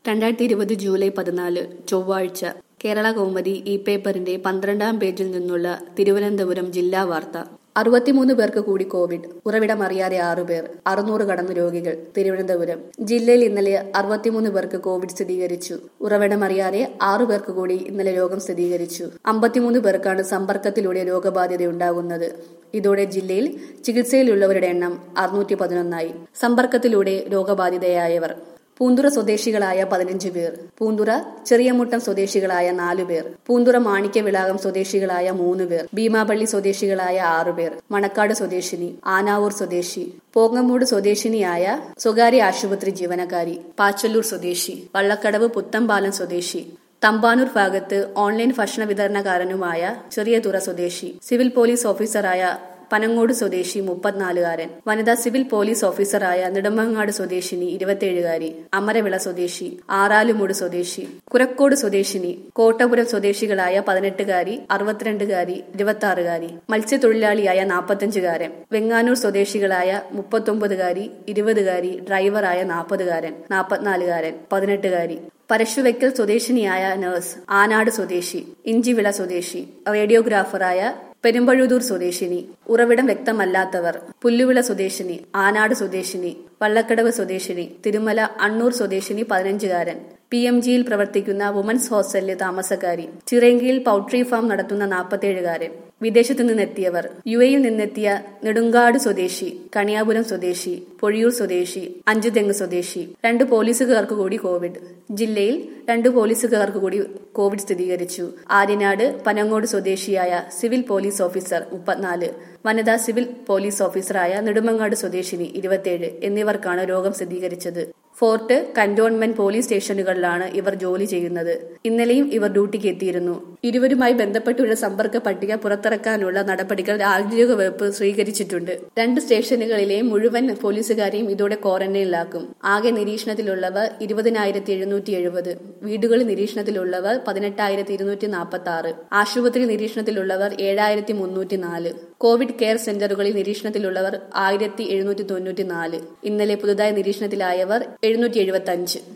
രണ്ടായിരത്തി ഇരുപത് ജൂലൈ പതിനാല് ചൊവ്വാഴ്ച കേരള കൗമുദി ഈ പേപ്പറിന്റെ പന്ത്രണ്ടാം പേജിൽ നിന്നുള്ള തിരുവനന്തപുരം ജില്ലാ വാർത്ത അറുപത്തിമൂന്ന് പേർക്ക് കൂടി കോവിഡ് ഉറവിടം അറിയാതെ ആറുപേർ അറുന്നൂറ് കടന്നു രോഗികൾ തിരുവനന്തപുരം ജില്ലയിൽ ഇന്നലെ അറുപത്തിമൂന്ന് പേർക്ക് കോവിഡ് സ്ഥിരീകരിച്ചു ഉറവിടം അറിയാതെ ആറു പേർക്ക് കൂടി ഇന്നലെ രോഗം സ്ഥിരീകരിച്ചു അമ്പത്തിമൂന്ന് പേർക്കാണ് സമ്പർക്കത്തിലൂടെ രോഗബാധ്യതയുണ്ടാകുന്നത് ഇതോടെ ജില്ലയിൽ ചികിത്സയിലുള്ളവരുടെ എണ്ണം അറുന്നൂറ്റി പതിനൊന്നായി സമ്പർക്കത്തിലൂടെ രോഗബാധിതയായവർ പൂന്തുറ സ്വദേശികളായ പതിനഞ്ച് പേർ പൂന്തുറ ചെറിയമുട്ടം സ്വദേശികളായ നാലു പേർ പൂന്തുറ മാണിക്യവിളാകം സ്വദേശികളായ മൂന്ന് പേർ ഭീമാപള്ളി സ്വദേശികളായ ആറു പേർ മണക്കാട് സ്വദേശിനി ആനാവൂർ സ്വദേശി പോങ്ങമൂട് സ്വദേശിനിയായ സ്വകാര്യ ആശുപത്രി ജീവനക്കാരി പാച്ചല്ലൂർ സ്വദേശി വള്ളക്കടവ് പുത്തമ്പാലം സ്വദേശി തമ്പാനൂർ ഭാഗത്ത് ഓൺലൈൻ ഭക്ഷണ വിതരണക്കാരനുമായ ചെറിയതുറ സ്വദേശി സിവിൽ പോലീസ് ഓഫീസറായ പനങ്ങോട് സ്വദേശി മുപ്പത്തിനാലുകാരൻ വനിതാ സിവിൽ പോലീസ് ഓഫീസറായ നെടുമങ്ങാട് സ്വദേശിനി ഇരുപത്തിയേഴുകാരി അമരവിള സ്വദേശി ആറാലുമൂട് സ്വദേശി കുരക്കോട് സ്വദേശിനി കോട്ടപുരം സ്വദേശികളായ പതിനെട്ടുകാരി അറുപത്തിരണ്ടുകാരി ഇരുപത്തിയാറുകാരി മത്സ്യത്തൊഴിലാളിയായ നാൽപ്പത്തഞ്ചുകാരൻ വെങ്ങാനൂർ സ്വദേശികളായ മുപ്പത്തൊമ്പതുകാരി ഇരുപതുകാരി ഡ്രൈവറായ നാൽപ്പതുകാരൻ നാൽപ്പത്തിനാലുകാരൻ പതിനെട്ടുകാരി പരശുവയ്ക്കൽ സ്വദേശിനിയായ നഴ്സ് ആനാട് സ്വദേശി ഇഞ്ചിവിള സ്വദേശി റേഡിയോഗ്രാഫറായ പെരുമ്പഴുതൂർ സ്വദേശിനി ഉറവിടം വ്യക്തമല്ലാത്തവർ പുല്ലുവിള സ്വദേശിനി ആനാട് സ്വദേശിനി വള്ളക്കടവ് സ്വദേശിനി തിരുമല അണ്ണൂർ സ്വദേശിനി പതിനഞ്ചുകാരൻ പി എം ജിയിൽ പ്രവർത്തിക്കുന്ന വുമൻസ് ഹോസ്റ്റലിലെ താമസക്കാരി ചിറയങ്കിയിൽ പൌട്രി ഫാം നടത്തുന്ന നാൽപ്പത്തേഴുകാരൻ വിദേശത്തു നിന്നെത്തിയവർ യു എയിൽ നിന്നെത്തിയ നെടുങ്കാട് സ്വദേശി കണിയാപുരം സ്വദേശി പൊഴിയൂർ സ്വദേശി അഞ്ചുതെങ്ങ് സ്വദേശി രണ്ട് പോലീസുകാർക്ക് കൂടി കോവിഡ് ജില്ലയിൽ രണ്ട് പോലീസുകാർക്ക് കൂടി കോവിഡ് സ്ഥിരീകരിച്ചു ആര്യനാട് പനങ്ങോട് സ്വദേശിയായ സിവിൽ പോലീസ് ഓഫീസർ മുപ്പത്തിനാല് വനിതാ സിവിൽ പോലീസ് ഓഫീസറായ നെടുമങ്ങാട് സ്വദേശിനി ഇരുപത്തിയേഴ് എന്നിവർക്കാണ് രോഗം സ്ഥിരീകരിച്ചത് ഫോർട്ട് കന്റോൺമെന്റ് പോലീസ് സ്റ്റേഷനുകളിലാണ് ഇവർ ജോലി ചെയ്യുന്നത് ഇന്നലെയും ഇവർ ഡ്യൂട്ടിക്ക് എത്തിയിരുന്നു ഇരുവരുമായി ബന്ധപ്പെട്ടുള്ള സമ്പർക്ക പട്ടിക പുറത്തിറക്കാനുള്ള നടപടികൾ ആരോഗ്യ വകുപ്പ് സ്വീകരിച്ചിട്ടുണ്ട് രണ്ട് സ്റ്റേഷനുകളിലെയും മുഴുവൻ പോലീസുകാരെയും ഇതോടെ ക്വാറന്റൈനിലാക്കും ആകെ നിരീക്ഷണത്തിലുള്ളവർ ഇരുപതിനായിരത്തി എഴുന്നൂറ്റി എഴുപത് വീടുകളിൽ നിരീക്ഷണത്തിലുള്ളവർ പതിനെട്ടായിരത്തി ഇരുന്നൂറ്റി നാൽപ്പത്തി ആറ് ആശുപത്രി നിരീക്ഷണത്തിലുള്ളവർ ഏഴായിരത്തി മുന്നൂറ്റി നാല് കോവിഡ് കെയർ സെന്ററുകളിൽ നിരീക്ഷണത്തിലുള്ളവർ ആയിരത്തി എഴുന്നൂറ്റി തൊണ്ണൂറ്റി നാല് ഇന്നലെ പുതുതായി നിരീക്ഷണത്തിലായവർ എഴുന്നൂറ്റി എഴുപത്തി അഞ്ച്